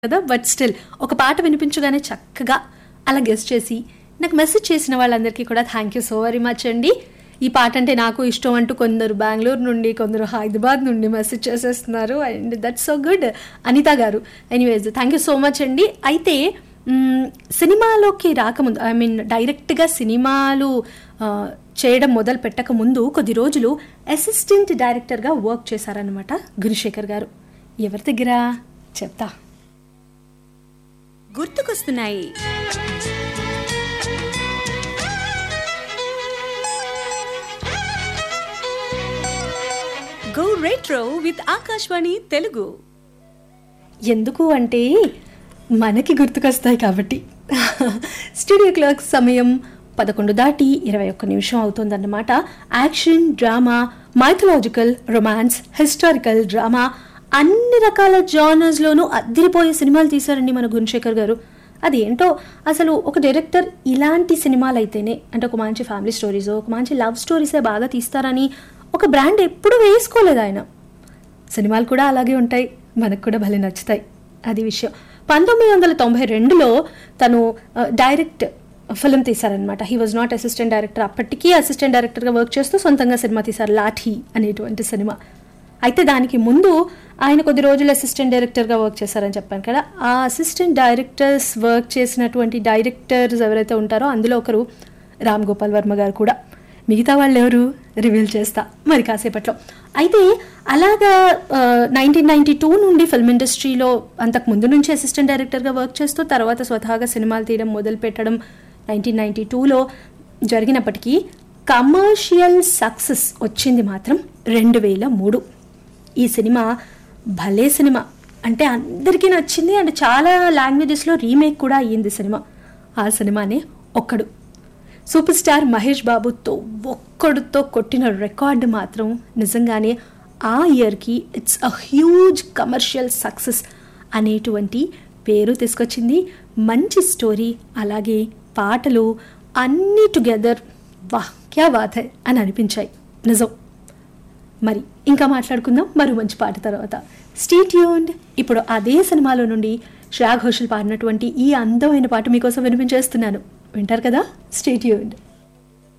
కదా but still ఒక పాట వినిపించగానే చక్కగా అలా గెస్ట్ చేసి నాకు మెసేజ్ చేసిన వాళ్ళందరికీ కూడా thank you so very much అండి ఈ పాట అంటే నాకు ఇష్టం అంటూ కొందరు బెంగళూరు నుండి కొందరు హైదరాబాద్ నుండి మెసేజ్ చేసేస్తున్నారు and that's so good Anitha గారు anyways thank you so much అండి అయితే మ్మ్, సినిమాలోకి రాకముందు ఐ మీన్ డైరెక్ట్గా సినిమాలు ఆ, చేయడం మొదలు పెట్టక ముందు కొద్ది రోజులు అసిస్టెంట్ డైరెక్టర్గా వర్క్ చేశారనమాట గురుశేఖర్ గారు ఎవరి దగ్గర చెప్తా గుర్తుకొస్తున్నాయి go retro with Akashvani Telugu ఎందుకు అంటే మనకి గుర్తుకొస్తాయి కాబట్టి స్టూడియో క్లాక్ సమయం పదకొండు దాటి ఇరవై ఒక్క నిమిషం అవుతుందన్నమాట action drama mythological romance historical drama అన్ని రకాల జానర్స్లోనూ అద్దరిపోయే సినిమాలు తీశారండి మన గుణశేఖర్ గారు అది ఏంటో అసలు ఒక డైరెక్టర్ ఇలాంటి సినిమాలు అయితేనే అంటే ఒక మంచి ఫ్యామిలీ స్టోరీస్ ఒక మంచి లవ్ స్టోరీసే బాగా తీస్తారని ఒక బ్రాండ్ ఎప్పుడూ వేసుకోలేదు ఆయన సినిమాలు కూడా అలాగే ఉంటాయి మనకు కూడా భలే నచ్చుతాయి అది విషయం పంతొమ్మిది వందల తొంభై రెండులో తను ఆ, డైరెక్ట్ ఫిల్మ్ తీశారనమాట he was not assistant director అప్పటికీ అసిస్టెంట్ డైరెక్టర్గా వర్క్ చేస్తూ సొంతంగా సినిమా తీశారు లాఠీ అనేటువంటి సినిమా అయితే దానికి ముందు ఆయన కొద్ది రోజులు అసిస్టెంట్ డైరెక్టర్గా వర్క్ చేశారని చెప్పాను కదా ఆ అసిస్టెంట్ డైరెక్టర్స్ వర్క్ చేసినటువంటి డైరెక్టర్స్ ఎవరైతే ఉంటారో అందులో ఒకరు రామ్ గోపాల్ వర్మ గారు కూడా మిగతా వాళ్ళు ఎవరు రివీల్ చేస్తా మరి కాసేపట్లో అయితే అలాగా నైన్టీన్ నైన్టీ టూ నుండి ఫిల్మ్ ఇండస్ట్రీలో అంతకు ముందు నుంచి అసిస్టెంట్ డైరెక్టర్గా వర్క్ చేస్తూ తర్వాత స్వతహాగా సినిమాలు తీయడం మొదలు పెట్టడం నైన్టీన్ నైన్టీ టూలో జరిగినప్పటికీ కమర్షియల్ సక్సెస్ వచ్చింది మాత్రం రెండు వేల మూడు ఈ సినిమా భలే సినిమా అంటే అందరికీ నచ్చింది అండ్ చాలా లాంగ్వేజెస్లో రీమేక్ కూడా అయ్యింది సినిమా ఆ సినిమానే ఒక్కడు సూపర్ స్టార్ మహేష్ బాబుతో ఒక్కడితో కొట్టిన రికార్డు మాత్రం నిజంగానే ఆ ఇయర్కి it's a huge commercial success అనేటువంటి పేరు తీసుకొచ్చింది మంచి స్టోరీ అలాగే పాటలు అన్నీ టుగెదర్ వా క్యా బాత్ హై అని అనిపించాయి నిజం మరి ఇంకా మాట్లాడుకుందాం మరో మంచి పాట తర్వాత స్టీట్యూన్డ్ ఇప్పుడు అదే సినిమాలో నుండి శ్రేయా ఘోషల్ పాడినటువంటి ఈ అందమైన పాట మీకోసం వినిపించేస్తున్నాను వింటారు కదా స్టేట్యూన్డ్